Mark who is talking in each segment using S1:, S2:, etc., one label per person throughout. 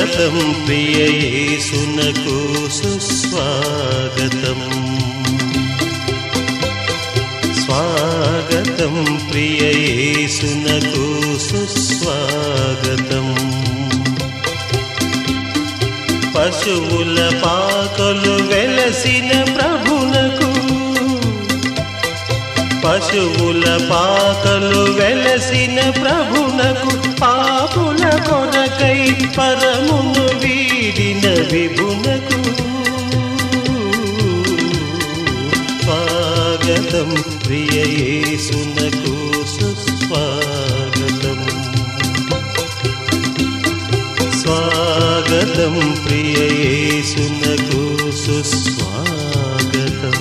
S1: స్వాగతం ప్రియ యేసునకు సుస్వాగతం స్వాగతం ప్రియ యేసునకు సుస్వాగతం పశువుల పాకలు వెలసిన ప్రభునకు పశువుల పాకలు వెలసిన ప్రభునకు పాపుల కొరకై పరమును వీడిన విభునకు స్వాగతం ప్రియ యేసునకు సుస్వాగతం స్వాగతం ప్రియ యేసునకు సుస్వాగతం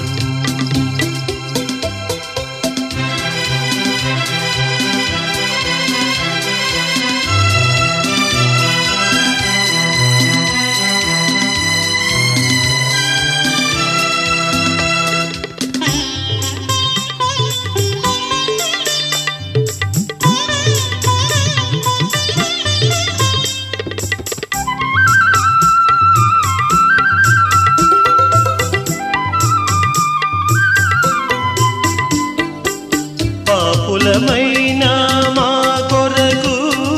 S1: పాపులమైన మా కొరకు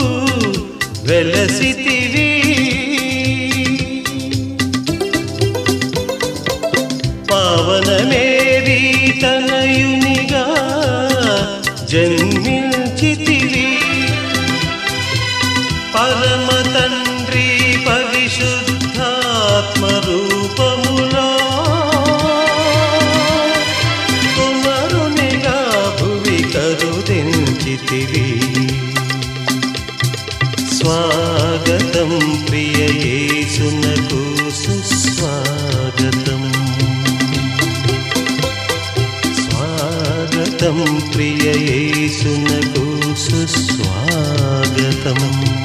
S1: వెలసితివి పావనమేవి తనయునిగా జన్మించితివి పరమ తండ్రి పరిశుద్ధాత్మ రూపములో కుమరునిగా భువి కరుదించితివి స్వాగతం ప్రియ యేసునకు సుస్వాగతం స్వాగతం ప్రియ యేసునకు సుస్వాగతం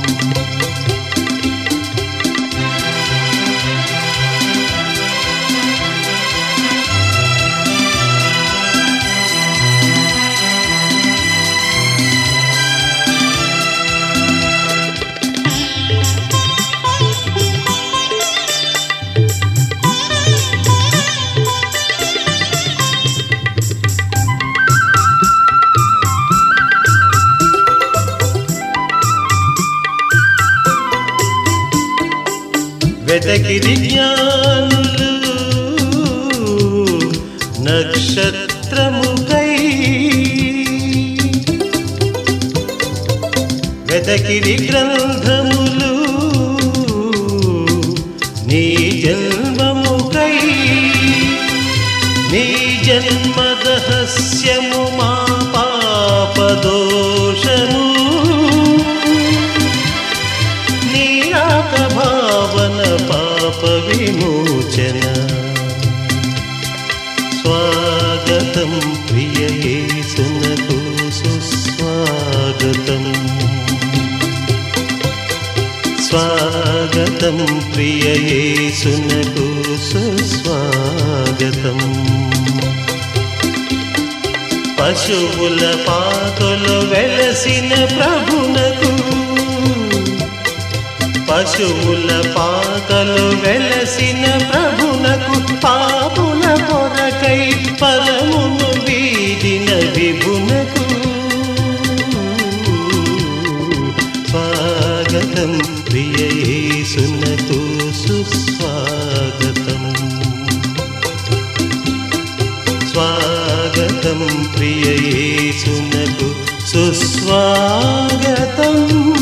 S1: వెతకి విజ్ఞానులు నక్షత్రముకై వెతకి గ్రంథములు నీ జన్మముకై నీ జన్మ రహస్యము మా పాపదోషము నీరాక భావన పాప విమోచన స్వాగతం ప్రియ యేసునకు సుస్వాగతం స్వాగతం ప్రియ యేసునకు సుస్వాగతం పశువుల పాకలు వెలసిన ప్రభునకు పశువుల పాకలు వెలసిన ప్రభునకు పాపుల కొరకై పరమును వీడిన విభునకు స్వాగతం ప్రియ యేసునకు సుస్వాగతం స్వాగతం ప్రియ యేసునకు సుస్వాగతం